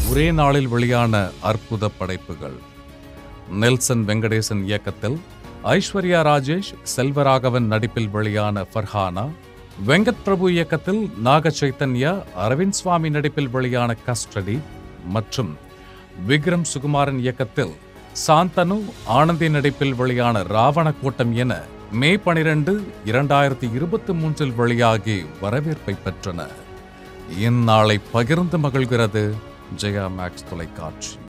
ஒரே நாளில் வெளியான அற்புத படைப்புகள் நெல்சன் வெங்கடேசன் இயக்கத்தில் ஐஸ்வர்யா ராஜேஷ் செல்வராகவன் நடிப்பில் வெளியான ஃபர்ஹானா வெங்கட் பிரபு இயக்கத்தில் நாக சைத்தன்யா அரவிந்த் சுவாமி நடிப்பில் வெளியான கஸ்டடி மற்றும் விக்ரம் சுகுமாரன் இயக்கத்தில் சாந்தனு ஆனந்தி நடிப்பில் வெளியான ராவண கூட்டம் என மே பனிரெண்டு இரண்டாயிரத்தி இருபத்தி மூன்றில் வெளியாகி வரவேற்பை பெற்றன இந்நாளை பகிர்ந்து மகிழ்கிறது ஜெயா மேக்ஸ் தொலைக்காட்சி